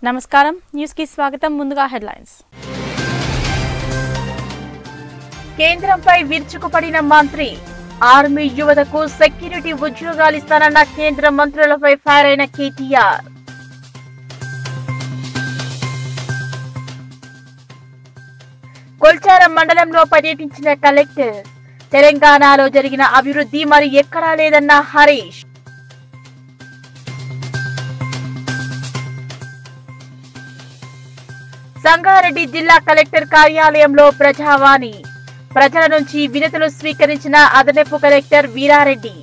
నమస్కారం న్యూస్ కి స్వాగతం ముందుగా హెడ్లైన్స్ కేంద్రంపై విరుచుకుపడిన మంత్రి ఆర్మీ యువతకు సెక్యూరిటీ ఉద్యోగాలు ఇస్తానన్న కేంద్ర మంత్రులపై ఫైర్ అయిన కేటీఆర్ కొల్చారం మండలంలో పర్యటించిన కలెక్టర్ తెలంగాణలో జరిగిన అభివృద్ధి మరి ఎక్కడా లేదన్న హరీష్ సంగారెడ్డి జిల్లా కలెక్టర్ కార్యాలయంలో ప్రజావాణి ప్రజల నుంచి వినతులు స్వీకరించిన అదనపు కలెక్టర్ వీరారెడ్డి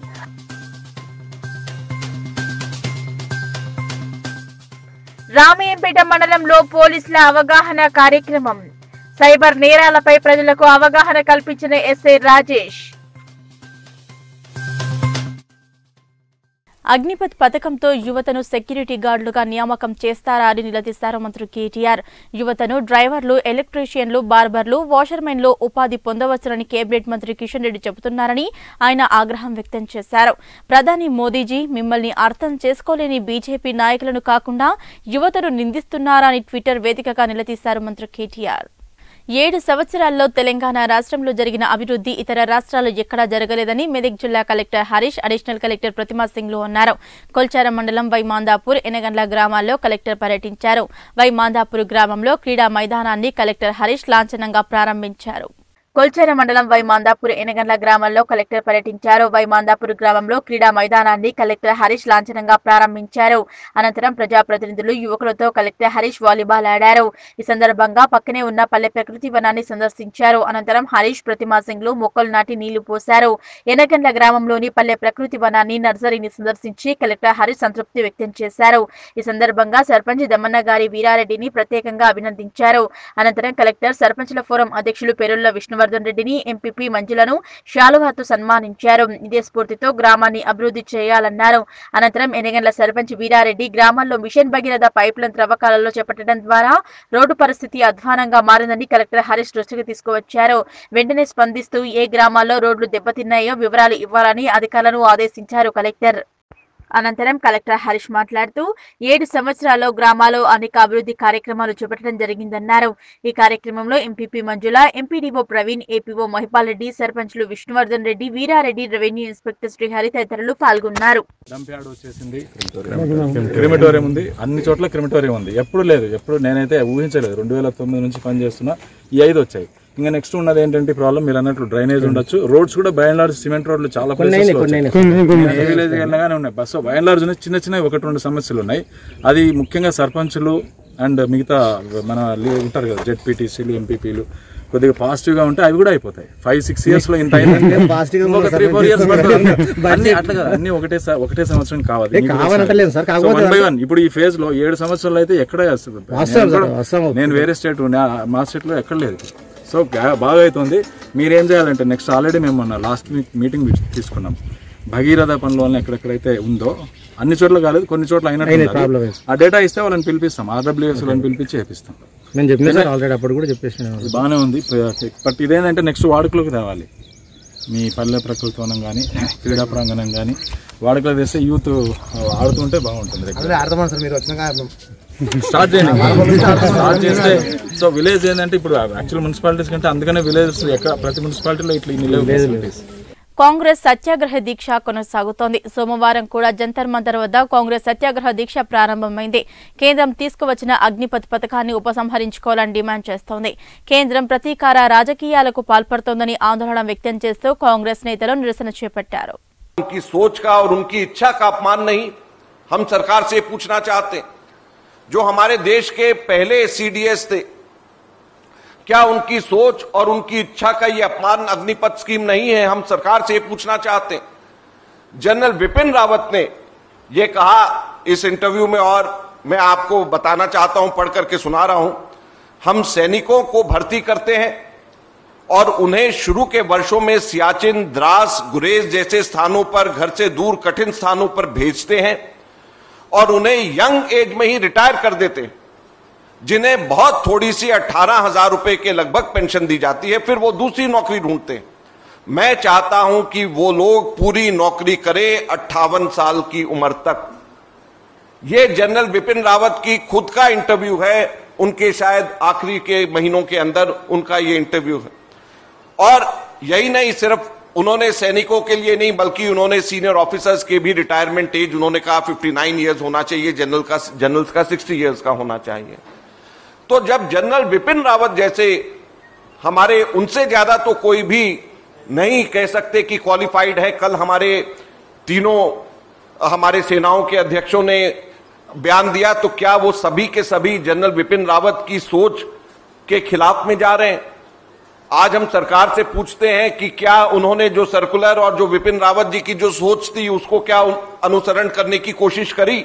రామయ్యంపేట మండలంలో పోలీసుల అవగాహన కార్యక్రమం సైబర్ నేరాలపై ప్రజలకు అవగాహన కల్పించిన ఎస్ఐ రాజేష్ అగ్నిపథ్ పథకంతో యువతను సెక్యూరిటీ గార్డులుగా నియామకం చేస్తారా అని నిలదీశారు మంత్రి కేటీఆర్ యువతను డ్రైవర్లు ఎలక్ట్రీషియన్లు బార్బర్లు వాషర్మెన్లు ఉపాధి పొందవచ్చునని కేబినెట్ మంత్రి కిషన్ రెడ్డి చెబుతున్నారని ఆయన ఆగ్రహం వ్యక్తం చేశారు ప్రధాని మోదీజీ మిమ్మల్ని అర్థం చేసుకోలేని బీజేపీ నాయకులను కాకుండా యువతను నిందిస్తున్నారా అని ట్విట్టర్ వేదికగా నిలదీశారు మంత్రి కేటీఆర్ ఏడు సంవత్సరాల్లో తెలంగాణ రాష్ట్రంలో జరిగిన అభివృద్ధి ఇతర రాష్ట్రాల్లో ఎక్కడా జరగలేదని మెదక్ జిల్లా collector Harish additional collector Pratima Singh లు అన్నారు కొల్చారం మండలం వైమాందాపూర్ ఎనగండ్ల గ్రామాల్లో కలెక్టర్ పర్యటించారు వైమాందాపూర్ గ్రామంలో క్రీడా మైదానాన్ని కలెక్టర్ హరీష్ లాంఛనంగా ప్రారంభించారు కొల్చేర మండలం వైమాందాపూర్ ఎనగండ్ల గ్రామంలో కలెక్టర్ పర్యటించారు వైమాందాపూర్ గ్రామంలో క్రీడా మైదానాన్ని కలెక్టర్ హరీష్ లాంఛనంగా ప్రారంభించారు అనంతరం ప్రజాప్రతినిధులు యువకులతో కలెక్టర్ హరీష్ వాలీబాల్ ఆడారు ఈ సందర్భంగా పక్కనే ఉన్న పల్లె ప్రకృతి వనాన్ని సందర్శించారు అనంతరం హరీష్ ప్రతిమా సింగ్ లు మొక్కలు నాటి నీళ్లు పోశారు ఎనగండ్ల గ్రామంలోని పల్లె ప్రకృతి వనాన్ని నర్సరీని సందర్శించి కలెక్టర్ హరీష్ సంతృప్తి వ్యక్తం చేశారు ఈ సందర్భంగా సర్పంచ్ దమ్మన్న గారి వీరారెడ్డిని ప్రత్యేకంగా అభినందించారు అనంతరం కలెక్టర్ సర్పంచ్ల ఫోరం అధ్యక్షులు పెరుళ్ల విష్ణువర్ధన్ రెడ్డిని ఎంపీపీ మంజులను శాలువాతో సన్మానించారు ఇదే స్ఫూర్తితో గ్రామాన్ని అభివృద్ధి చేయాలన్నారు అనంతరం ఎనగండ్ల సర్పంచ్ వీరారెడ్డి గ్రామాల్లో మిషన్ భగీరథ పైప్లైన్ త్రవ్వకాలలో చేపట్టడం ద్వారా రోడ్డు పరిస్థితి అధ్వానంగా మారిందని కలెక్టర్ హరీష్ దృష్టికి తీసుకువచ్చారు వెంటనే స్పందిస్తూ ఏ గ్రామాల్లో రోడ్లు దెబ్బతిన్నాయో వివరాలు ఇవ్వాలని అధికారులను ఆదేశించారు కలెక్టర్ అనంతరం కలెక్టర్ హరీష్ మాట్లాడుతూ ఏడు సంవత్సరాల్లో గ్రామాల్లో అనేక అభివృద్ధి కార్యక్రమాలు చేపట్టడం జరిగిందన్నారు ఈ కార్యక్రమంలో MPP Manjula MPDO Praveen APO Mahipal Reddy సర్పంచ్లు విష్ణువర్ధన్ రెడ్డి వీరారెడ్డి రెవెన్యూ ఇన్స్పెక్టర్ శ్రీహరి తదితరులు పాల్గొన్నారు డంప్ యార్డ్ వచ్చేసింది క్రిమిటోరియం ఉంది అన్ని చోట్ల క్రిమిటోరియం ఉంది ఎప్పుడు లేదు ఎప్పుడు నేనైతే ఊహించలేదు రెండు వేల తొమ్మిది నుంచి పని చేస్తున్నా ఈ ఐదు వచ్చాయి ఇంకా నెక్స్ట్ ఉన్నది ఏంటంటే ప్రాబ్లం మీరు అన్నట్లు డ్రైనేజ్ ఉండొచ్చు రోడ్స్ కూడా బై అండ్ లార్జ్ సిమెంట్ రోడ్లు చాలా places లో వచ్చాయి. నేను ఏ విలేజ్ వెళ్ళగానే ఉన్నాయి బస్ బై అండ్ లార్జ్ ఉన్నాయి చిన్న చిన్న ఒకటి రెండు సమస్యలు ఉన్నాయి అది ముఖ్యంగా సర్పంచులు అండ్ మిగతా మన లీ- ఉంటారు కదా జెడ్పీటీసీలు ఎంపీపీలు కొద్దిగా పాజిటివ్ గా ఉంటే అవి కూడా అయిపోతాయి ఫైవ్ సిక్స్ ఇయర్స్ లో ఇంత అయిందంటే ఇంకొక త్రీ ఫోర్ ఇయర్స్ అన్ని అట్లా కదా అన్ని ఒకటే స- ఒకటే సంవత్సరం కావాలి మీకు తెలుసు. కావాలంటలేదు సార్, సో కాకపోతే one by one. ఇప్పుడు ఈ ఫేజ్ లో ఏడు సంవత్సరాలు అయితే ఎక్కడ అసలు- వాస్తవం నేను సార్, కూడా- వాస్తవం. నేను వేరే స్టేట్ ఉండే ఆ- మా స్టేట్ లో ఎక్కడ లేదు సో గా- బాగా అవుతుంది మీరేం చేయాలంటే నెక్స్ట్ ఆల్రెడీ మేము మొన్న లాస్ట్ వీక్ మీటింగ్ తీసుకున్నాం భగీరథ పనుల వల్ల ఎక్కడెక్కడైతే ఉందో అన్ని చోట్ల కాలేదు కొన్ని చోట్ల అయినట్టు problem ఉన్నది. ఆ డేటా ఇస్తే వాళ్ళని పిలిపిస్తాం ఆర్డబ్ల్యూఎస్ వాళ్ళని పిలిపించి చేపిస్తాం నేను చెప్పిన సార్ ఆల్రెడీ అప్పుడు కూడా చెప్పేసిన ఇది బాగానే ఉంది బట్ ఇదేంటంటే నెక్స్ట్ వాడుకలోకి తేవాలి మీ పల్లె ప్రకృతి వనం కానీ క్రీడా ప్రాంగణం కానీ వాడుకలో తెస్తే యూత్ ఆడుతుంటే బాగుంటుంది అదే అర్థమని సార్ మీరు వచ్చిన కారణం స్టార్ట్ చేయండి స్టార్ట్ చేస్తే సో విలేజ్ ఏంటంటే ఇప్పుడు యాక్చువల్ మున్సిపాలిటీస్ కంటే అందుకనే విలేజ్ ఎక్కడ ప్రతి మున్సిపాలిటీలో ఇట్లా ఇన్ని లేవు ఫెసిలిటీస్ కాంగ్రెస్ సత్యాగ్రహ దీక్ష కొనసాగుతోంది సోమవారం కూడా జంతర్ మంతర్ వద్ద కాంగ్రెస్ సత్యాగ్రహ దీక్ష ప్రారంభమైంది కేంద్రం తీసుకువచ్చిన అగ్నిపథ్ పథకాన్ని ఉపసంహరించుకోవాలని డిమాండ్ చేస్తోంది కేంద్రం ప్రతీకార రాజకీయాలకు పాల్పడుతోందని ఆందోళన వ్యక్తం చేస్తూ కాంగ్రెస్ నేతలు నిరసన చేపట్టారు उनकी सोच का और उनकी इच्छा का अपमान नहीं हम सरकार से पूछना चाहते हैं जो हमारे देश के पहले सीडीएस थे क्या उनकी सोच और उनकी इच्छा का ये अपमान अग्निपथ स्कीम नहीं है हम सरकार से ये पूछना चाहते हैं जनरल विपिन रावत ने ये कहा इस इंटरव्यू में और मैं आपको बताना चाहता हूं पढ़ करके सुना रहा हूं हम सैनिकों को भर्ती करते हैं और उन्हें शुरू के वर्षों में सियाचिन द्रास गुरेज जैसे स्थानों पर घर से दूर कठिन स्थानों पर भेजते हैं और उन्हें यंग एज में ही रिटायर कर देते हैं जिन्हें बहुत थोड़ी सी अट्ठारह हजार रुपए के लगभग पेंशन दी जाती है फिर वो दूसरी नौकरी ढूंढते हैं मैं चाहता हूं कि वो लोग पूरी नौकरी करें अट्ठावन साल की उम्र तक ये जनरल बिपिन रावत की खुद का इंटरव्यू है उनके शायद आखिरी के महीनों के अंदर उनका ये इंटरव्यू है और यही नहीं सिर्फ उन्होंने सैनिकों के लिए नहीं बल्कि उन्होंने सीनियर ऑफिसर्स के भी रिटायरमेंट एज उन्होंने कहा 59 इयर्स होना चाहिए जनरल का जनरल्स का 60 इयर्स का होना चाहिए तो जब जनरल बिपिन रावत जैसे हमारे उनसे ज्यादा तो कोई भी नहीं कह सकते कि क्वालिफाइड है कल हमारे तीनों हमारे सेनाओं के अध्यक्षों ने बयान दिया तो क्या वो सभी के सभी जनरल बिपिन रावत की सोच के खिलाफ में जा रहे हैं आज हम सरकार से पूछते हैं कि क्या उन्होंने जो सर्कुलर और जो विपिन रावत जी की जो सोच थी उसको क्या अनुसरण करने की कोशिश करी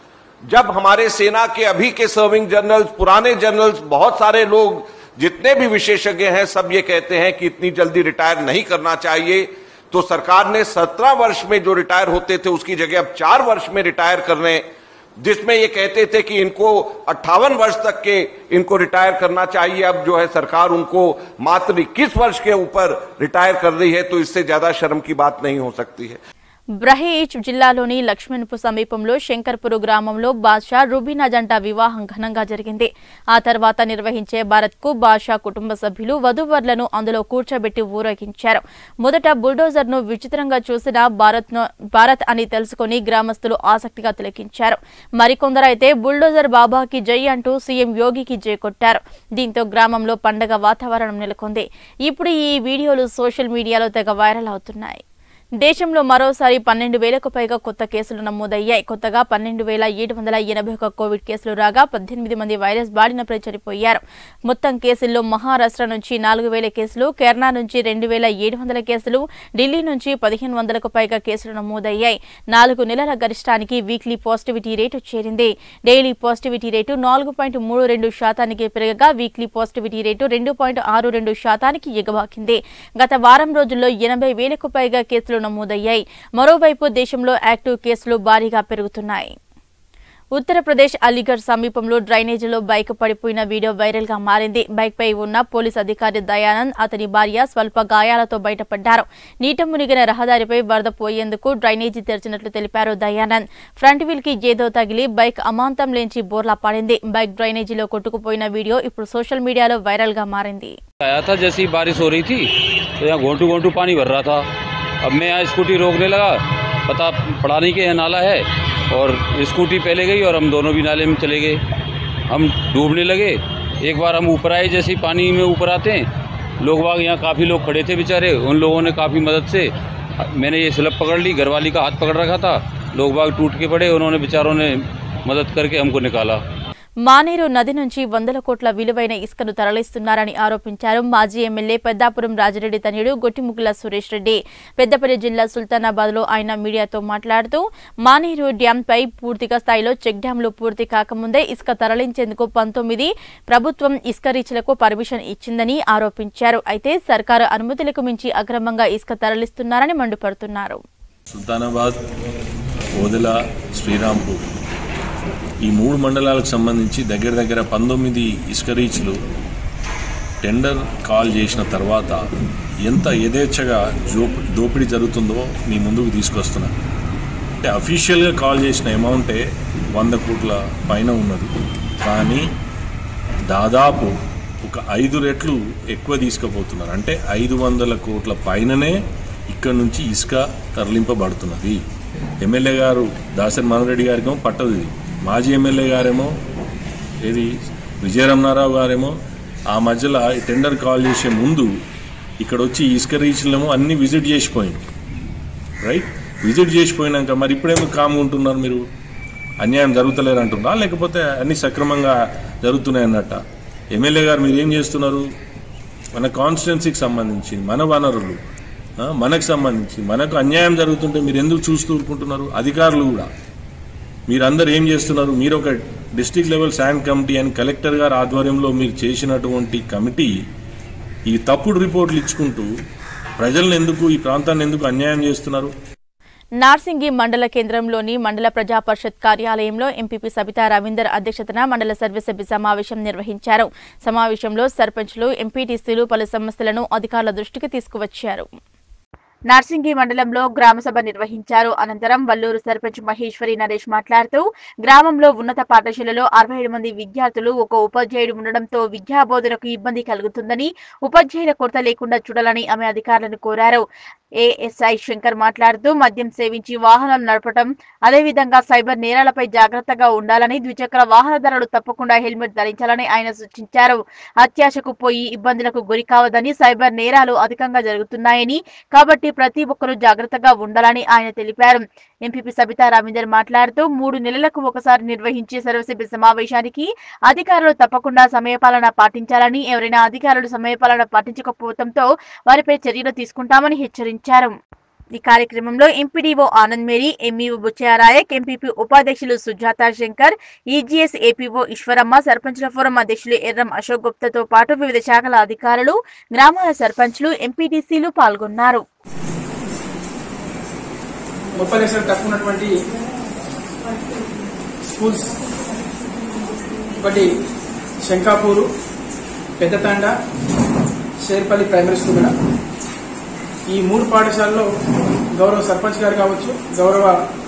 जब हमारे सेना के अभी के सर्विंग जनरल्स पुराने जनरल्स बहुत सारे लोग जितने भी विशेषज्ञ हैं सब ये कहते हैं कि इतनी जल्दी रिटायर नहीं करना चाहिए तो सरकार ने सत्रह वर्ष में जो रिटायर होते थे उसकी जगह अब चार वर्ष में रिटायर कर रहे हैं जिसमें ये कहते थे कि इनको अट्ठावन वर्ष तक के इनको रिटायर करना चाहिए अब जो है सरकार उनको मात्र इक्कीस वर्ष के ऊपर रिटायर कर रही है तो इससे ज्यादा शर्म की बात नहीं हो सकती है బ్రహీచ్ జిల్లాలోని లక్ష్మణ్పు సమీపంలో శంకర్పురు గ్రామంలో బాద్షా రుబీనా జంట వివాహం ఘనంగా జరిగింది ఆ తర్వాత నిర్వహించే భారత్ కు బాద్షా కుటుంబ సభ్యులు వధూవరులను అందులో కూర్చోబెట్టి ఊరేగించారు మొదట బుల్డోజర్ ను విచిత్రంగా చూసిన భారత్ భారత్ అని తెలుసుకుని గ్రామస్తులు ఆసక్తిగా తిలకించారు మరికొందరైతే బుల్డోజర్ బాబాకి జై అంటూ సీఎం యోగికి జై కొట్టారు దీంతో గ్రామంలో పండగ వాతావరణం నెలకొంది ఇప్పుడు ఈ వీడియోలు సోషల్ మీడియాలో తెగ వైరల్ అవుతున్నాయి దేశంలో మరోసారి పన్నెండు వేలకు పైగా కొత్త కేసులు నమోదయ్యాయి కొత్తగా పన్నెండు వేల ఏడు వందల ఎనభై ఒక కోవిడ్ కేసులు రాగా పద్దెనిమిది మంది వైరస్ బారినపై చనిపోయారు మొత్తం కేసుల్లో మహారాష్ట్ర నుంచి నాలుగు వేల కేసులు కేరళ నుంచి రెండు వేల ఏడు వందల కేసులు ఢిల్లీ నుంచి పదిహేను వందలకు పైగా కేసులు నమోదయ్యాయి నాలుగు నెలల గరిష్టానికి వీక్లీ పాజిటివిటీ రేటు చేరింది డైలీ పాజిటివిటీ రేటు నాలుగు పాయింట్ మూడు రెండు శాతానికి పెరగగా వీక్లీ పాజిటివిటీ రేటు రెండు పాయింట్ ఆరు రెండు శాతానికి ఎగబాకింది గత వారం రోజుల్లో ఎనభై వేలకు పైగా కేసులు నమోదయ్యాయి మరోవైపు దేశంలో యాక్టివ్ కేసులు భారీగా పెరుగుతున్నాయి ఉత్తరప్రదేశ్ అలీగఢ్ సమీపంలో డ్రైనేజీలో బైక్ పడిపోయిన వీడియో వైరల్ గా మారింది బైక్ పై ఉన్న పోలీస్ అధికారి దయానంద్ అతని భార్య స్వల్ప గాయాలతో బయటపడ్డారు నీట మునిగిన రహదారిపై వరద పోయేందుకు డ్రైనేజీ తెరిచినట్లు తెలిపారు దయానంద్ ఫ్రంట్ వీల్ కి ఏదో తగిలి బైక్ అమాంతం లేంచి బోర్లా పడింది బైక్ డ్రైనేజీలో కొట్టుకుపోయిన వీడియో ఇప్పుడు సోషల్ మీడియాలో వైరల్ గా మారింది आया था जैसे ही बारिश हो रही थी तो यहाँ घोंटू घोंटू पानी भर रहा था अब मैं यहाँ स्कूटी रोकने लगा पता पड़ा नहीं कि यह नाला है और स्कूटी पहले गई और हम दोनों भी नाले में चले गए हम डूबने लगे एक बार हम ऊपर आए जैसे ही पानी में ऊपर आते हैं लोग बाग यहाँ काफ़ी लोग खड़े थे बेचारे उन लोगों ने काफ़ी मदद से मैंने ये स्लप पकड़ ली घरवाली का हाथ पकड़ रखा था लोग बाग टूट के पड़े उन्होंने बेचारों ने मदद करके हमको निकाला మానేరు నది నుంచి వందల కోట్ల విలువైన ఇసుకను తరలిస్తున్నారని ఆరోపించారు మాజీ ఎమ్మెల్యే పెద్దాపురం రాజిరెడ్డి తనయుడు గొట్టిముగ్గుల సురేష్ రెడ్డి పెద్దపల్లి జిల్లా సుల్తానాబాద్ లో ఆయన మీడియాతో మాట్లాడుతూ మానేరు డ్యాం పై పూర్తిగా స్థాయిలో చెక్ డ్యాంలు పూర్తి కాకముందే ఇసుక తరలించేందుకు పంతొమ్మిది ప్రభుత్వం ఇసుక రీచ్లకు పర్మిషన్ ఇచ్చిందని ఆరోపించారు అయితే సర్కారు అనుమతులకు మించి అక్రమంగా ఇసుక తరలిస్తున్నారని మండిపడుతున్నారు సుల్తానాబాద్ ఓదెల శ్రీరాంపూర్ ఈ మూడు మండలాలకు సంబంధించి దగ్గర దగ్గర పంతొమ్మిది ఇసుక రీచ్లు టెండర్ కాల్ చేసిన తర్వాత ఎంత యథేచ్ఛగా జో దోపిడీ జరుగుతుందో మీ ముందుకు తీసుకొస్తున్నా అంటే అఫీషియల్గా కాల్ చేసిన అమౌంటే వంద కోట్ల పైన ఉన్నది కానీ దాదాపు ఒక ఐదు రెట్లు ఎక్కువ తీసుకుపోతున్నారు అంటే ఐదు వందల కోట్ల పైననే ఇక్కడ నుంచి ఇసుక తరలింపబడుతున్నది ఎమ్మెల్యే గారు దాసరి మనరెడ్డి గారికేమో పట్టదు ఇది మాజీ ఎమ్మెల్యే గారేమో ఏది విజయరమణారావు గారేమో ఆ మధ్యలో ఈ టెండర్ కాల్ చేసే ముందు ఇక్కడ వచ్చి ఇసుక రీచ్లేమో అన్ని విజిట్ చేసిపోయింది రైట్ విజిట్ చేసిపోయినాక మరి ఇప్పుడేమో కామ్గా ఉంటున్నారు మీరు అన్యాయం జరుగుతలేరు అంటున్నారా లేకపోతే అన్ని సక్రమంగా జరుగుతున్నాయి అన్నట్ట ఎమ్మెల్యే గారు మీరు ఏం చేస్తున్నారు మన కాన్స్టిట్యున్సీకి సంబంధించి మన వనరులు ఆ, మనకు సంబంధించి మనకు అన్యాయం జరుగుతుంటే మీరు ఎందుకు చూస్తూ ఊరుకుంటున్నారు అధికారులు కూడా మీరందరూ ఏం చేస్తున్నారు మీరు ఒక డిస్ట్రిక్ట్ లెవెల్ శాండ్ కమిటీ అని కలెక్టర్ గారి ఆధ్వర్యంలో మీరు చేసినటువంటి కమిటీ ఈ తప్పుడు రిపోర్ట్లు ఇచ్చుకుంటూ ప్రజలను ఎందుకు ఈ ప్రాంతాన్ని ఎందుకు అన్యాయం చేస్తున్నారు నార్సింగి మండల కేంద్రంలోని మండల ప్రజా పరిషత్ కార్యాలయంలో ఎంపీపీ సబితా రవీందర్ అధ్యక్షతన మండల సర్వసభ్య సమావేశం నిర్వహించారు సమావేశంలో సర్పంచ్లు ఎంపీటీసీలు పలు సమస్యలను అధికారుల దృష్టికి తీసుకువచ్చారు నార్సింగి మండలంలో గ్రామసభ నిర్వహించారు అనంతరం వల్లూరు సర్పంచ్ మహేశ్వరి నరేష్ మాట్లాడుతూ గ్రామంలో ఉన్నత పాఠశాలలో అరవై ఏడు మంది విద్యార్థులు ఒక ఉపాధ్యాయుడు ఉండడంతో విద్యా బోధనకు ఇబ్బంది కలుగుతుందని ఉపాధ్యాయుల కొరత లేకుండా చూడాలని ఆమె అధికారులను కోరారు ఏఎస్ఐ శంకర్ మాట్లాడుతూ మద్యం సేవించి వాహనాలు నడపడం అదేవిధంగా సైబర్ నేరాలపై జాగ్రత్తగా ఉండాలని ద్విచక్ర వాహనదారులు తప్పకుండా హెల్మెట్ ధరించాలని ఆయన సూచించారు అత్యాశకు పోయి ఇబ్బందులకు గురి కావద్దని సైబర్ నేరాలు అధికంగా జరుగుతున్నాయని కాబట్టి ప్రతి ఒక్కరూ జాగ్రత్తగా ఉండాలని ఆయన తెలిపారు ఎంపీపీ సబితా రవీందర్ మాట్లాడుతూ మూడు నెలలకు ఒకసారి నిర్వహించే సర్వసభ్య సమావేశానికి అధికారులు తప్పకుండా సమయపాలన పాటించాలని ఎవరైనా అధికారులు సమయపాలన పాటించకపోవడంతో వారిపై చర్యలు తీసుకుంటామని హెచ్చరించారు ఈ కార్యక్రమంలో MPDO Anand Mary MEO Buchayyanayak MPP ఉపాధ్యక్షులు సుజాత శంకర్ ఈజీఎస్ ఏపీఓ ఈశ్వరమ్మ సర్పంచుల ఫోరం అధ్యక్షులు ఎర్రం అశోక్ గుప్తాతో పాటు వివిధ శాఖల అధికారులు గ్రామాల సర్పంచ్లు ఎంపీటీసీలు పాల్గొన్నారు ముప్పై లక్షలు తక్కువ ఉన్నటువంటి స్కూల్స్ ఒకటి Shankapur Peddatanda Sherpalli primary school madam ఈ మూడు పాఠశాలలో గౌరవ సర్పంచ్ గారు కావచ్చు గౌరవ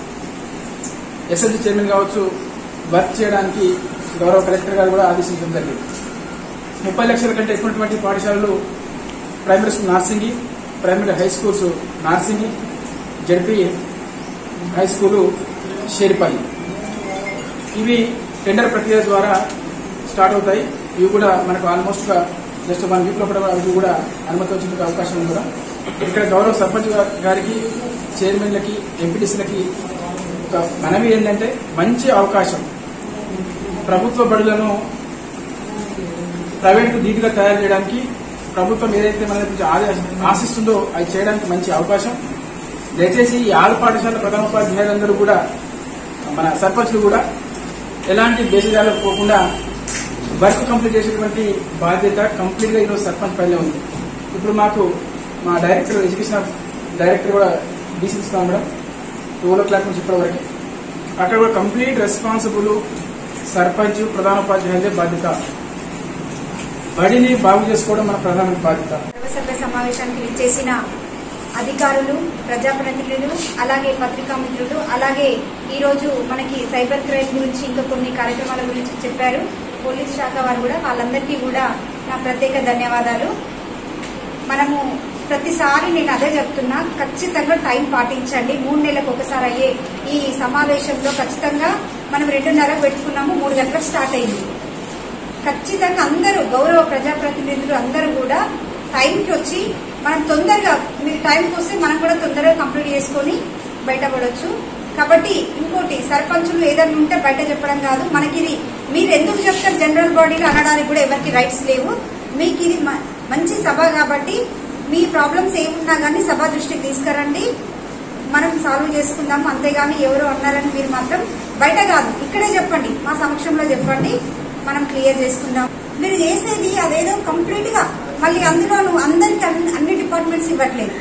ఎస్ఎల్సీ చైర్మన్ కావచ్చు వర్క్ చేయడానికి గౌరవ కలెక్టర్ గారు కూడా ఆదేశించడం జరిగింది ముప్పై లక్షల కంటే ఎక్కువటువంటి పాఠశాలలు primary school Narsingi primary high schools Narsingi ZP high school Sheripalli ఇవి టెండర్ ప్రక్రియ ద్వారా స్టార్ట్ అవుతాయి ఇవి కూడా మనకు ఆల్మోస్ట్ గా జస్ట్ వన్ వీక్ లోపల అవి కూడా అనుమతి వచ్చే అవకాశం ఉంది కూడా ఇక్కడ గౌరవ సర్పంచ్ గా- గారికి చైర్మన్లకి ఎంపీటీసీలకి ఒక మనవి ఏంటంటే మంచి అవకాశం ప్రభుత్వ బడులను ప్రైవేట్ ధీటుగా తయారు చేయడానికి ప్రభుత్వం ఏదైతే మన నుంచి ఆదే- ఆశిస్తుందో అది చేయడానికి మంచి అవకాశం దయచేసి ఈ ఆరు పాఠశాల ప్రధానోపాధ్యాయులందరూ కూడా మన సర్పంచ్లు కూడా ఎలాంటి బేసిజాలకు పోకుండా వర్క్ కంప్లీట్ చేసేటువంటి బాధ్యత కంప్లీట్ గా ఈరోజు సర్పంచ్ పైన ఉంది ఇప్పుడు మాకు మా డైరెక్టర్ ఎడ్యుకేషన్ డైరెక్టర్ కూడా డీసీ ఇస్తున్నాం మేడం టూ ఓ క్లాక్ నుంచి ఇప్పటి వరకు అక్కడ కూడా కంప్లీట్ రెస్పాన్సిబుల్ సర్పంచ్ ప్రధానోపాధ్యాయులే బాధ్యత బడిని బాగు చేసుకోవడం మన ప్రధాన బాధ్యత సర్వసభ్య సమావేశానికి విచ్చేసిన అధికారులు ప్రజాప్రతినిధులు అలాగే పత్రికా మిత్రులు అలాగే ఈ రోజు మనకి సైబర్ క్రైమ్ గురించి ఇంకా కొన్ని కార్యక్రమాల గురించి చెప్పారు పోలీస్ శాఖ వారు కూడా వాళ్ళందరికీ కూడా నా ప్రత్యేక ధన్యవాదాలు మనము ప్రతిసారి నేను అదే చెప్తున్నా ఖచ్చితంగా టైం పాటించండి మూడు నెలలకు ఒకసారి అయ్యే ఈ సమావేశంలో ఖచ్చితంగా మనం రెండున్నర పెట్టుకున్నాము మూడు గంటలకు స్టార్ట్ అయింది ఖచ్చితంగా అందరూ గౌరవ ప్రజాప్రతినిధులు అందరూ కూడా టైంకి వచ్చి మనం తొందరగా మీరు టైంకి వస్తే మనం కూడా తొందరగా కంప్లీట్ చేసుకొని బయటపడవచ్చు కాబట్టి ఇంకోటి సర్పంచులు ఏదైనా ఉంటే బయట చెప్పడం కాదు మనకి ఇది మీరు ఎందుకు చెప్తారు జనరల్ బాడీలో అనడానికి కూడా ఎవరికి రైట్స్ లేవు మీకు ఇది మ- మంచి సభ కాబట్టి మీ ప్రాబ్లమ్స్ ఏమున్నా కానీ సభ దృష్టికి తీసుకురండి మనం సాల్వ్ చేసుకుందాం అంతేగాని ఎవరు అన్నారని మీరు మాత్రం బయట కాదు ఇక్కడే చెప్పండి మా సమక్షంలో చెప్పండి మనం క్లియర్ చేసుకుందాం మీరు చేసేది అదేదో కంప్లీట్ గా మళ్ళీ అందులో నువ్వు అందరికి అన్ని అన్ని డిపార్ట్మెంట్స్ ఇవ్వట్లేదు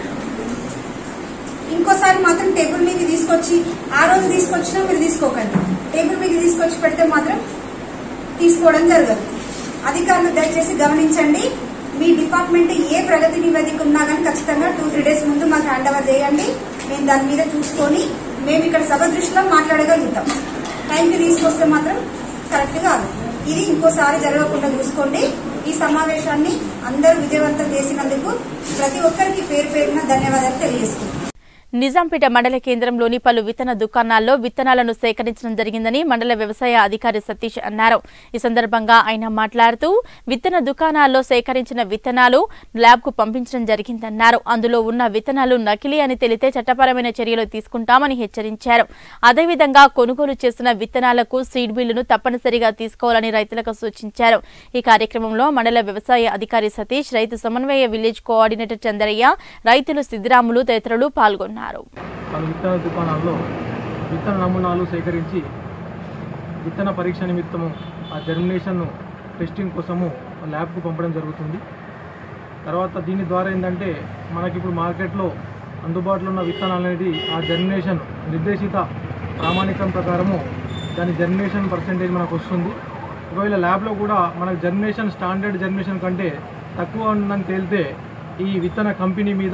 ఇంకోసారి మాత్రం టేబుల్ మీద తీసుకొచ్చి ఆ రోజు తీసుకొచ్చినా మీరు తీసుకోకండి టేబుల్ మీద తీసుకొచ్చి పెడితే మాత్రం తీసుకోవడం జరగదు అధికారులు దయచేసి గమనించండి మీ డిపార్ట్మెంట్ ఏ ప్రగతి నివేదిక ఉన్నా కానీ ఖచ్చితంగా టూ త్రీ డేస్ ముందు మాకు హ్యాండ్ ఓవర్ చేయండి మేము దాని మీద చూసుకొని మేము ఇక్కడ సభ దృష్టిలో మాట్లాడగలుగుతాం టైంకి తీసుకొస్తే మాత్రం కరెక్ట్ కాదు ఇది ఇంకోసారి జరగకుండా చూసుకోండి ఈ సమావేశాన్ని అందరూ విజయవంతం చేసినందుకు ప్రతి ఒక్కరికి పేరు పేరున ధన్యవాదాలు తెలియజేస్తున్నాను నిజాంపేట మండల కేంద్రంలోని పలు విత్తన దుకాణాల్లో విత్తనాలను సేకరించడం జరిగిందని మండల వ్యవసాయ అధికారి సతీష్ అన్నారు ఈ సందర్భంగా ఆయన మాట్లాడుతూ విత్తన దుకాణాల్లో సేకరించిన విత్తనాలు ల్యాబ్ కు పంపించడం జరిగిందన్నారు అందులో ఉన్న విత్తనాలు నకిలీ అని తెలితే చట్టపరమైన చర్యలు తీసుకుంటామని హెచ్చరించారు అదేవిధంగా కొనుగోలు చేసిన విత్తనాలకు సీడ్ బిల్లును తప్పనిసరిగా తీసుకోవాలని రైతులకు సూచించారు ఈ కార్యక్రమంలో మండల వ్యవసాయ అధికారి సతీష్ రైతు సమన్వయ విలేజ్ కోఆర్డినేటర్ చంద్రయ్య రైతులు సిద్దిరాములు తదితరులు పాల్గొన్నారు పలు విత్తన దుకాణాల్లో విత్తన నమూనాలు సేకరించి విత్తన పరీక్ష నిమిత్తము ఆ జర్మినేషన్ టెస్టింగ్ కోసము ల్యాబ్కు పంపడం జరుగుతుంది తర్వాత దీని ద్వారా ఏంటంటే మనకి ఇప్పుడు మార్కెట్లో అందుబాటులో ఉన్న విత్తనాలు అనేది ఆ జర్మినేషన్ నిర్దేశిత ప్రామాణికం ప్రకారము దాని జర్మినేషన్ పర్సెంటేజ్ మనకు వస్తుంది ఒకవేళ ల్యాబ్లో కూడా మనకు జర్మినేషన్ స్టాండర్డ్ జర్మినేషన్ కంటే తక్కువ ఉందని తేలితే ఈ విత్తన కంపెనీ మీద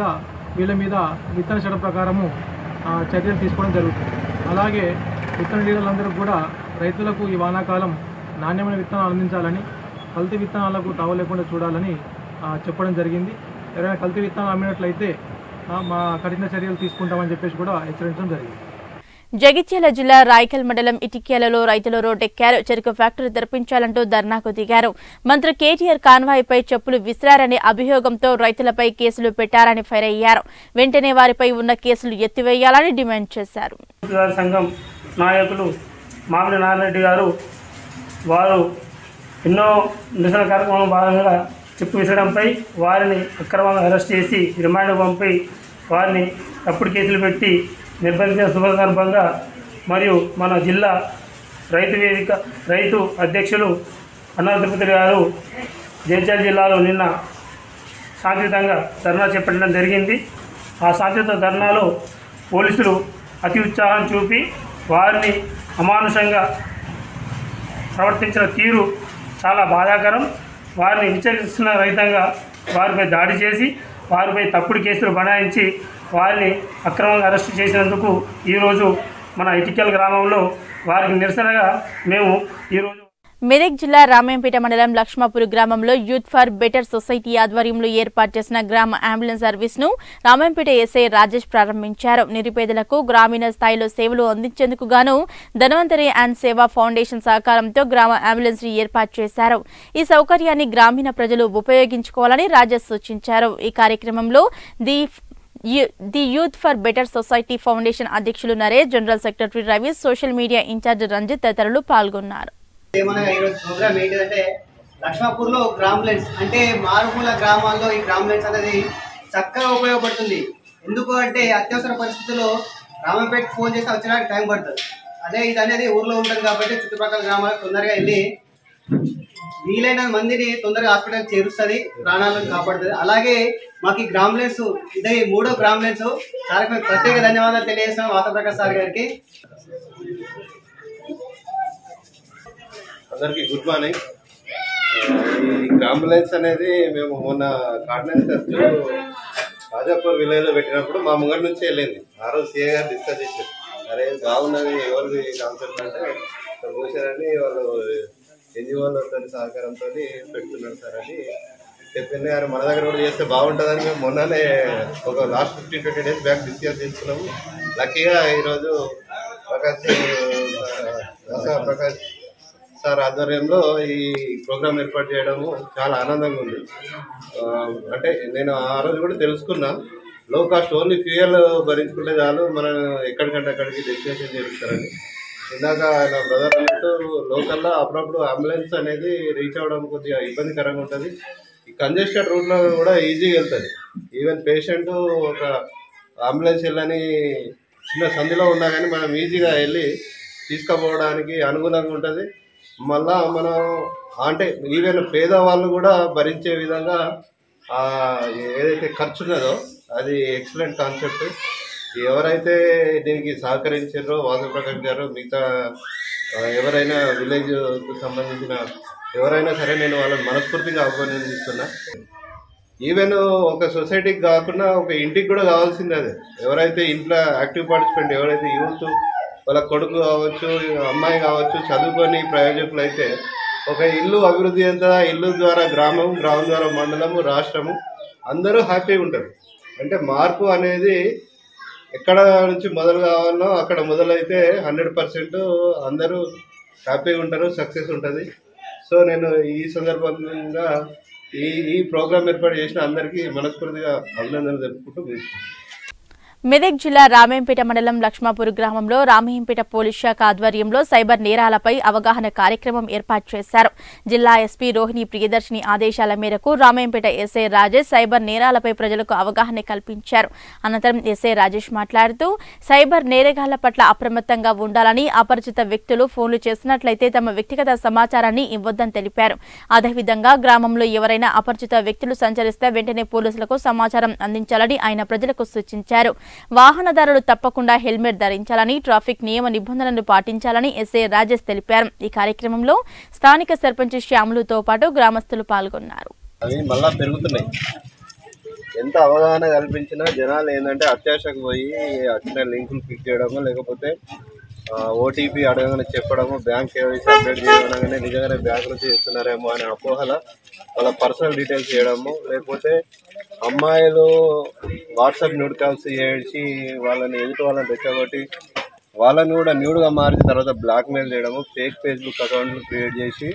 వీళ్ళ మీద విత్తన చట్ట ప్రకారము ఆ, చర్యలు తీసుకోవడం జరుగుతుంది అలాగే విత్తన డీలర్లందరూ కూడా రైతులకు ఈ వానాకాలం నాణ్యమైన విత్తనాలు అందించాలని కల్తీ విత్తనాలకు తావు లేకుండా చూడాలని ఆ, చెప్పడం జరిగింది ఎవరైనా కల్తీ విత్తనాలు అమ్మినట్లయితే ఆ, మా కఠిన చర్యలు తీసుకుంటామని చెప్పేసి కూడా హెచ్చరించడం జరిగింది జగిత్యాల జిల్లా రాయకల్ మండలం ఇటిక్యాలలో రైతులు రోడ్డెక్కారు చెరుకు ఫ్యాక్టరీ తెరపించాలంటూ ధర్నాకు దిగారు మంత్రి కేటీఆర్ కాన్వాయ్పై చెప్పులు విసిరారనే అభియోగంతో రైతులపై కేసులు పెట్టారని ఫైర్ అయ్యారు వెంటనే వారిపై ఉన్న కేసులు ఎత్తివేయాలని డిమాండ్ చేశారు గారి సంఘం నాయకులు మామిడి నారాయణరెడ్డి గారు వారు ఎన్నో నిరసన కార్యక్రమం భాగంగా చెప్పు విసడంపై వారిని అక్రమంగా అరెస్ట్ చేసి రిమాండ్ పంపి వారిని తప్పుడు కేసులు పెట్టి నిర్బంధించిన శుభ సందర్భంగా మరియు మన జిల్లా రైతు వేదిక రైతు అధ్యక్షులు అన్నా తిరుపతి గారు జగిత్యాల జిల్లాలో నిన్న శాంతియుతంగా ధర్నా చేపట్టడం జరిగింది ఆ శాంతియుత ధర్నాలో పోలీసులు అతి ఉత్సాహం చూపి వారిని అమానుషంగా ప్రవర్తించిన తీరు చాలా బాధాకరం వారిని విచారిస్తున్న రైతంగా వారిపై దాడి చేసి వారిపై తప్పుడు కేసులు బనాయించి వారిని అక్రమంగా అరెస్టు చేసినందుకు ఈరోజు మన ఇటికల్ గ్రామంలో వారికి నిరసనగా మేము ఈరోజు మెదక్ జిల్లా రామేంపేట మండలం లక్ష్మాపూర్ గ్రామంలో యూత్ ఫర్ బెటర్ సొసైటీ ఆధ్వర్యంలో ఏర్పాటు చేసిన గ్రామ అంబులెన్స్ సర్వీస్ ను రామేంపేట ఎస్ఐ రాజేష్ ప్రారంభించారు నిరుపేదలకు గ్రామీణ స్థాయిలో సేవలు అందించేందుకు గాను ధన్వంతరి అండ్ సేవా ఫౌండేషన్ సహకారంతో గ్రామ అంబులెన్స్ ని ఏర్పాటు చేశారు ఈ సౌకర్యాన్ని గ్రామీణ ప్రజలు ఉపయోగించుకోవాలని రాజేష్ సూచించారు ఈ కార్యక్రమంలో the you- the youth for better society foundation అధ్యక్షులు Naresh general secretary Ravi social media incharge Ranjith తదితరులు పాల్గొన్నారు ఏమనగా ఈరోజు ప్రోగ్రామ్ ఏంటిదంటే లక్ష్మాపూర్లో గ్రాంబులెన్స్ అంటే మారుమూల గ్రామాల్లో ఈ గ్రాంబులెన్స్ అనేది చక్కగా ఉపయోగపడుతుంది ఎందుకు అంటే అత్యవసర పరిస్థితుల్లో రామంపేట ఫోన్ చేస్తే వచ్చడానికి టైం పడుతుంది అదే ఇది అనేది ఊర్లో ఉంటుంది కాబట్టి చుట్టుపక్కల గ్రామాలకు తొందరగా వెళ్ళి వీలైన మందిని తొందరగా హాస్పిటల్ చేరుస్తుంది ప్రాణాలను కాపాడుతుంది అలాగే మాకు ఈ గ్రాంబులెన్స్ ఇదే ఈ మూడో గ్రాంబులెన్స్ సార్కి మేము ప్రత్యేక ధన్యవాదాలు తెలియజేస్తున్నాం వాస ప్రకాష్ సార్ గారికి అందరికీ గుడ్ మార్నింగ్ ఈ అంబులెన్స్ అనేది మేము మొన్న కార్డినెన్స్ రాజాపూర్ విలేజ్ లో పెట్టినప్పుడు మా ముంగటి నుంచి వెళ్ళింది ఆ రోజు సీఏ గారు డిస్కస్ చేశారు అరే బాగున్నది ఎవరిది కాన్సెప్ట్ అంటే ఇక్కడ పోసారని వాళ్ళు ఎన్జిఓల సహకారంతో పెడుతున్నారు సార్ అని చెప్పింది అరే మన దగ్గర కూడా చేస్తే బాగుంటుందని మేము మొన్ననే ఒక last fifteen twenty days back discuss చేసుకున్నాము లక్కీగా ఈరోజు ప్రకాష్ ఆ, ప్రకాష్ సార్ ఆధ్వర్యంలో ఈ ప్రోగ్రామ్ ఏర్పాటు చేయడము చాలా ఆనందంగా ఉంది ఆ, అంటే నేను ఆ రోజు కూడా తెలుసుకున్నా లో కాస్ట్ ఓన్లీ ఫ్యూయల్ భరించుకుంటే చాలు మనం ఎక్కడికంటే అక్కడికి డెస్టినేషన్ చేరుస్తారని ఇందాక నా బ్రదర్ అన్నట్టు లోకల్లో అప్పుడప్పుడు అంబులెన్స్ అనేది రీచ్ అవ్వడం కొద్దిగా ఇబ్బందికరంగా ఉంటుంది ఈ కంజెస్టెడ్ రూట్లో కూడా ఈజీగా వెళ్తుంది ఈవెన్ పేషెంట్ ఒక అంబులెన్స్ వెళ్ళని చిన్న సంధిలో ఉన్నా కానీ మనం ఈజీగా వెళ్ళి తీసుకుపోవడానికి అనుగుణంగా ఉంటుంది మళ్ళా మనం అంటే ఈవెన్ పేదవాళ్ళు కూడా భరించే విధంగా ఆ ఏదైతే ఖర్చు ఉన్నదో అది ఎక్సలెంట్ కాన్సెప్ట్ ఎవరైతే దీనికి సహకరించారో వాసప్రకాష్ గారు మిగతా ఆ, ఎవరైనా విలేజ్ కు సంబంధించిన ఎవరైనా సరే నేను వాళ్ళని మనస్ఫూర్తిగా అభినందిస్తున్నా ఈవెన్ ఒక సొసైటీకి కాకుండా ఒక ఇంటికి కూడా కావాల్సింది అదే ఎవరైతే ఇంట్లో యాక్టివ్ పార్టిసిపెంట్ ఎవరైతే యూత్ వాళ్ళ కొడుకు కావచ్చు అమ్మాయి కావచ్చు చదువుకొని ప్రయోజకులు అయితే ఒక ఇల్లు అభివృద్ధి చెందుతుందా ఇల్లు ద్వారా గ్రామం గ్రామం ద్వారా మండలము రాష్ట్రము అందరూ హ్యాపీగా ఉంటారు అంటే మార్పు అనేది ఎక్కడ నుంచి మొదలు కావాలో అక్కడ మొదలైతే హండ్రెడ్ పర్సెంట్ అందరూ హ్యాపీగా ఉంటారు సక్సెస్ ఉంటుంది సో నేను ఈ సందర్భంగా ఈ ఈ ప్రోగ్రామ్ ఏర్పాటు చేసిన అందరికీ మనస్ఫూర్తిగా అభినందనలు తెలుపుకుంటూ ముగిస్తున్నాను. మెదక్ జిల్లా రామేంపేట మండలం లక్ష్మాపూర్ గ్రామంలో రామేంపేట పోలీస్ శాఖ ఆధ్వర్యంలో సైబర్ నేరాలపై అవగాహన కార్యక్రమం ఏర్పాటు చేశారు జిల్లా ఎస్పీ రోహిణి ప్రియదర్శిని ఆదేశాల మేరకు రామేంపేట ఎస్ఐ రాజేష్ సైబర్ నేరాలపై ప్రజలకు అవగాహన కల్పించారు అనంతరం ఎస్ఐ రాజేష్ మాట్లాడుతూ సైబర్ నేరగాళ్ల పట్ల అప్రమత్తంగా ఉండాలని అపరిచిత వ్యక్తులు ఫోన్లు చేసినట్లయితే తమ వ్యక్తిగత సమాచారాన్ని ఇవ్వొద్దని తెలిపారు అదేవిధంగా గ్రామంలో ఎవరైనా అపరిచిత వ్యక్తులు సంచరిస్తే వెంటనే పోలీసులకు సమాచారం అందించాలని ఆయన ప్రజలకు సూచించారు వాహనదారులు తప్పకుండా హెల్మెట్ ధరించాలని ట్రాఫిక్ నియమ నిబంధనలు పాటించాలని ఎస్ఐ రాజేష్ తెలిపారు ఈ కార్యక్రమంలో స్థానిక సర్పంచ్ శ్యాములుతో పాటు గ్రామస్తులు పాల్గొన్నారు అవి మళ్ళా పెరుగుతున్నాయి ఎంత అవగాహన కల్పించినా జనాలు ఏంటంటే అత్యాశకు పోయి వచ్చిన లింకులు క్లిక్ చేయడము లేకపోతే ఓటీపీ అడగగానే చెప్పడము బ్యాంక్ కేవైసీ అప్డేట్ చేయగానే నిజంగానే బ్యాంక్ నుంచి చేస్తున్నారేమో అనే అపోహల వాళ్ళ పర్సనల్ డీటెయిల్స్ చేయడము లేకపోతే అమ్మాయిలు వాట్సాప్ న్యూడ్ కాల్స్ చేసి వాళ్ళని ఎదుటి వాళ్ళని రెచ్చగొట్టి వాళ్ళని కూడా న్యూడ్గా మార్చిన తర్వాత బ్లాక్మెయిల్ చేయడము ఫేక్ ఫేస్బుక్ అకౌంట్లు క్రియేట్ చేసి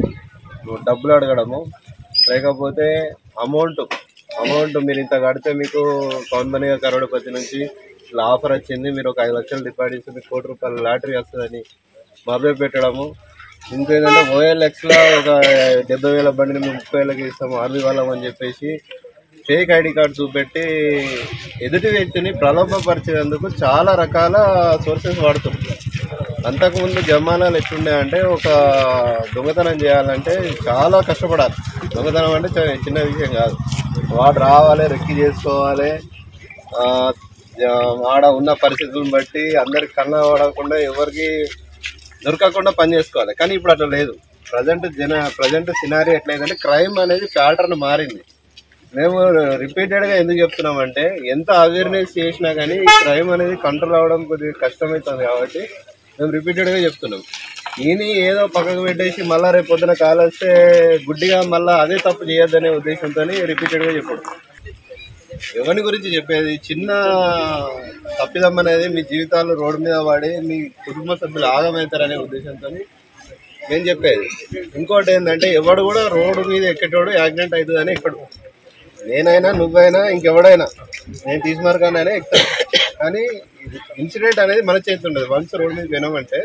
డబ్బులు అడగడము లేకపోతే అమౌంట్ అమౌంట్ మీరు ఇంత కడితే మీకు కంపెనీ కరోడపతి నుంచి ఇట్లా ఆఫర్ వచ్చింది మీరు ఒక ఐదు లక్షలు డిపాజిట్ చేస్తే మీకు కోటి రూపాయల లాటరీ వస్తుందని మభ్య పెట్టడము ఇంకేంటంటే ఓఎల్ఎక్స్లో ఒక డెబ్బై వేల బండిని మేము ముప్పై వేలకి ఇస్తాము ఆర్మీ వాళ్ళం అని చెప్పేసి ఫేక్ ఐడి కార్డు చూపెట్టి ఎదుటి వ్యక్తిని ప్రలోభపరిచేందుకు చాలా రకాల సోర్సెస్ వాడుతుంది అంతకుముందు జమానాలు ఎట్లుండే అంటే ఒక దొంగతనం చేయాలంటే చాలా కష్టపడాలి దొంగతనం అంటే చ- చిన్న విషయం కాదు వాడు రావాలి రెక్కి చేసుకోవాలి ఆ, జ- ఆడ ఉన్న పరిస్థితులను బట్టి అందరికి కన్నా పడకుండా ఎవరికి దొరకకుండా పని చేసుకోవాలి కానీ ఇప్పుడు అట్లా లేదు ప్రజెంట్ జన ప్రజెంట్ సినారీ ఎట్లయిందంటే క్రైమ్ అనేది ప్యాటర్న్ మారింది మేము రిపీటెడ్గా ఎందుకు చెప్తున్నామంటే ఎంత అవేర్నెస్ చేసినా కానీ ఈ క్రైమ్ అనేది కంట్రోల్ అవ్వడం కొద్దిగా కష్టమవుతుంది కాబట్టి మేము రిపీటెడ్గా చెప్తున్నాం ఈయన ఏదో పక్కకు పెట్టేసి మళ్ళీ రేపు పొద్దున కాల్ వస్తే గుడ్డిగా మళ్ళీ అదే తప్పు చేయొద్దనే ఉద్దేశంతో రిపీటెడ్గా చెప్పడం ఎవరి గురించి చెప్పేది చిన్న తప్పిదం అనేది మీ జీవితాలు రోడ్డు మీద పడి మీ కుటుంబ సభ్యులు ఆగమవుతారనే ఉద్దేశంతో నేను చెప్పేది ఇంకోటి ఏంటంటే ఎవడు కూడా రోడ్డు మీద ఎక్కేటోడు యాక్సిడెంట్ అవుతుందని ఎక్కడు నేనైనా నువ్వైనా ఇంకెవడైనా నేను తీసుమార్గానైనా ఎక్కుతాను కానీ ఇన్సిడెంట్ అనేది మన చేతిలో ఉండదు వన్స్ రోడ్ మీద వినమంటే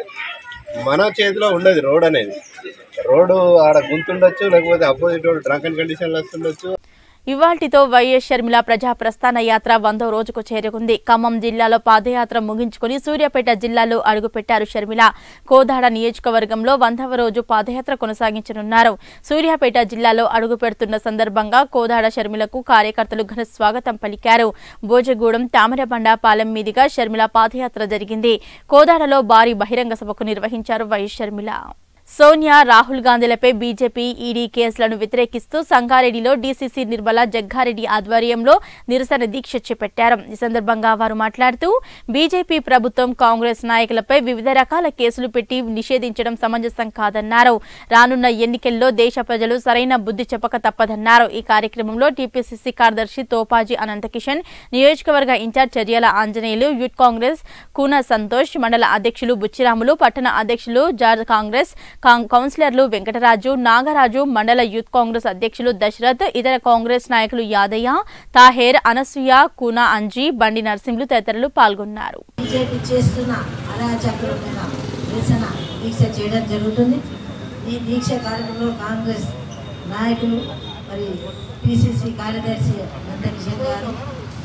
మన చేతిలో ఉండదు రోడ్ అనేది రోడ్డు ఆడ గుంతుండొచ్చు లేకపోతే అపోజిట్ రోడ్ డ్రంక్ అండ్ కండిషన్లో వస్తుండొచ్చు ఇవాల్టితో వైఎస్ షర్మిల ప్రజా ప్రస్థాన యాత్ర వందో రోజుకు చేరుకుంది ఖమ్మం జిల్లాలో పాదయాత్ర ముగించుకుని సూర్యాపేట జిల్లాలో అడుగుపెట్టారు షర్మిల కోదాడ నియోజకవర్గంలో వందవ రోజు పాదయాత్ర కొనసాగించనున్నారు సూర్యాపేట జిల్లాలో అడుగు పెడుతున్న సందర్భంగా కోదాడ షర్మిలకు కార్యకర్తలు ఘన స్వాగతం పలికారు భోజగూడెం తామరబండ పాలెం మీదుగా షర్మిల పాదయాత్ర జరిగింది కోదాడలో భారీ బహిరంగ సభకు నిర్వహించారు వైఎస్ షర్మిల సోనియా రాహుల్ గాంధీలపై బీజేపీ ఈడీ కేసులను వ్యతిరేకిస్తూ సంగారెడ్డిలో డీసీసీ నిర్మల జగ్గారెడ్డి ఆధ్వర్యంలో నిరసన దీక్ష చేపట్టారు ఈ సందర్భంగా వారు మాట్లాడుతూ బీజేపీ ప్రభుత్వం కాంగ్రెస్ నాయకులపై వివిధ రకాల కేసులు పెట్టి నిషేధించడం సమంజసం కాదన్నారు రానున్న ఎన్నికల్లో దేశ ప్రజలు సరైన బుద్ధి చెప్పక తప్పదన్నారు ఈ కార్యక్రమంలో టీపీసీసీ కార్యదర్శి తోపాజీ అనంతకిషన్ నియోజకవర్గ ఇన్ఛార్జ్ చర్యల ఆంజనేయులు యూత్ కాంగ్రెస్ కూన సంతోష్ మండల అధ్యక్షులు బుచ్చిరాములు పట్టణ అధ్యక్షులు జార్జ్ కాంగ్రెస్ కాం- కౌన్సిలర్లు వెంకటరాజు నాగరాజు మండల యూత్ కాంగ్రెస్ అధ్యక్షులు దశరథ్ ఇతర కాంగ్రెస్ నాయకులు యాదయ్య తాహేర్ అనసూయ కూన అంజీ బండి నరసింహులు తదితరులు పాల్గొన్నారు బీజేపీ చేస్తున్న అరాచకుల మీద నిరసన దీక్ష చేయడం జరుగుతుంది ఈ దీక్ష కార్యక్రమంలో కాంగ్రెస్ నాయకులు మరి పిసిసి కార్యదర్శి నందకిషన్ గారు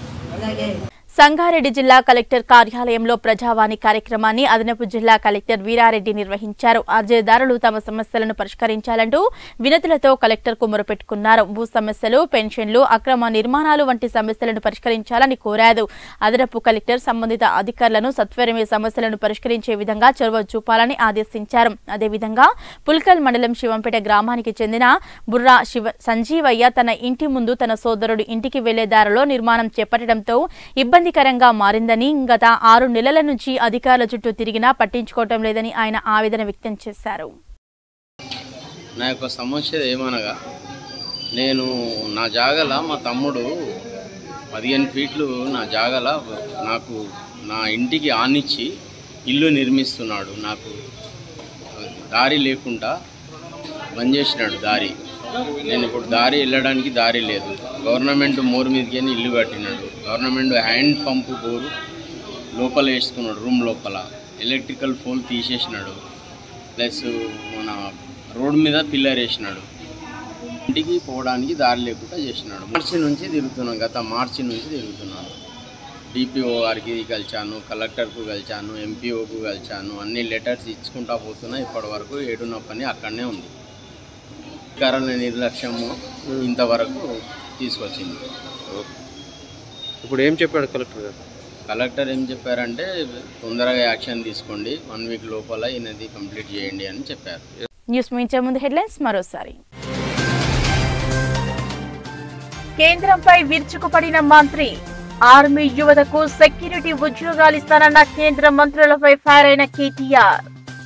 అలాగే సంగారెడ్డి జిల్లా కలెక్టర్ కార్యాలయంలో ప్రజావాణి కార్యక్రమాన్ని అదనపు జిల్లా కలెక్టర్ వీరారెడ్డి నిర్వహించారు అర్జీదారులు తమ సమస్యలను పరిష్కరించాలంటూ వినతులతో కలెక్టర్ కు మొరపెట్టుకున్నారు భూ సమస్యలు పెన్షన్లు అక్రమ నిర్మాణాలు వంటి సమస్యలను పరిష్కరించాలని కోరారు అదనపు కలెక్టర్ సంబంధిత అధికారులను సత్వరమే సమస్యలను పరిష్కరించే విధంగా చొరవ చూపాలని ఆదేశించారు అదేవిధంగా పుల్కల్ మండలం శివంపేట గ్రామానికి చెందిన బుర్రా శివ సంజీవయ్య తన ఇంటి ముందు తన సోదరుడు ఇంటికి వెళ్లే దారిలో నిర్మాణం చేపట్టడంతో ఇబ్బందికరంగా మారిందని గత ఆరు నెలల నుంచి అధికారుల చుట్టూ తిరిగినా పట్టించుకోవటం లేదని ఆయన ఆవేదన వ్యక్తం చేశారు నా యొక్క సమస్య ఏమనగా నేను నా జాగల మా తమ్ముడు పదిహేను ఫీట్లు నా జాగల నాకు నా ఇంటికి ఆనిచ్చి ఇల్లు నిర్మిస్తున్నాడు నాకు దారి లేకుండా బంద్ చేసినాడు దారి నేను ఇప్పుడు దారి వెళ్ళడానికి దారి లేదు గవర్నమెంట్ మోరు మీదకి ఇల్లు కట్టినాడు గవర్నమెంట్ హ్యాండ్ పంపు బోరు లోపల వేసుకున్నాడు రూమ్ లోపల ఎలక్ట్రికల్ పోల్ తీసేసినాడు ప్లస్ మన రోడ్ మీద పిల్లర్ వేసినాడు ఇంటికి పోవడానికి దారి లేకుండా చేసినాడు మార్చి నుంచి తిరుగుతున్నాను గత మార్చి నుంచి తిరుగుతున్నాను డిపిఓ గారికి కలిశాను కలెక్టర్కు కలిశాను ఎంపీఓకు కలిశాను అన్ని లెటర్స్ ఇచ్చుకుంటా పోతున్నా ఇప్పటి వరకు ఏడున్న పని అక్కడనే ఉంది అధికారుల నిర్లక్ష్యము ఇంతవరకు తీసుకొచ్చింది ఇప్పుడు ఏం చెప్పాడు కలెక్టర్ గారు కలెక్టర్ ఏం చెప్పారంటే తొందరగా యాక్షన్ తీసుకోండి వన్ వీక్ లోపల ఈయనది కంప్లీట్ చేయండి అని చెప్పారు న్యూస్ ముగించే ముందు హెడ్లైన్స్ మరోసారి కేంద్రంపై విరుచుకుపడిన మంత్రి ఆర్మీ యువతకు సెక్యూరిటీ ఉద్యోగాలు ఇస్తానన్న కేంద్ర మంత్రులపై ఫైర్ అయిన కేటీఆర్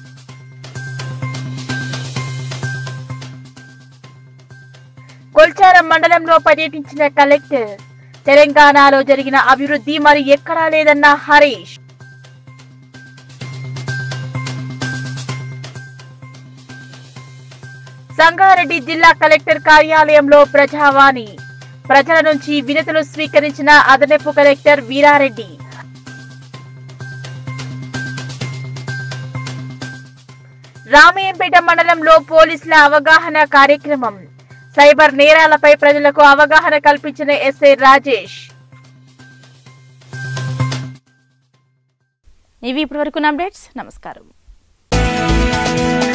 కొల్చారం మండలంలో పర్యటించిన కలెక్టర్ తెలంగాణలో జరిగిన అభివృద్ధి మరి ఎక్కడా లేదన్న హరీష్ సంగారెడ్డి జిల్లా కలెక్టర్ కార్యాలయంలో ప్రజావాణి ప్రజల నుంచి వినతులు స్వీకరించిన అదనపు కలెక్టర్ వీరారెడ్డి రామయ్యంపేట మండలంలో పోలీసుల అవగాహన కార్యక్రమం సైబర్ నేరాలపై ప్రజలకు అవగాహన కల్పించిన ఎస్ఐ రాజేష్ ఇవి ఇప్పటివరకు అప్డేట్స్ నమస్కారం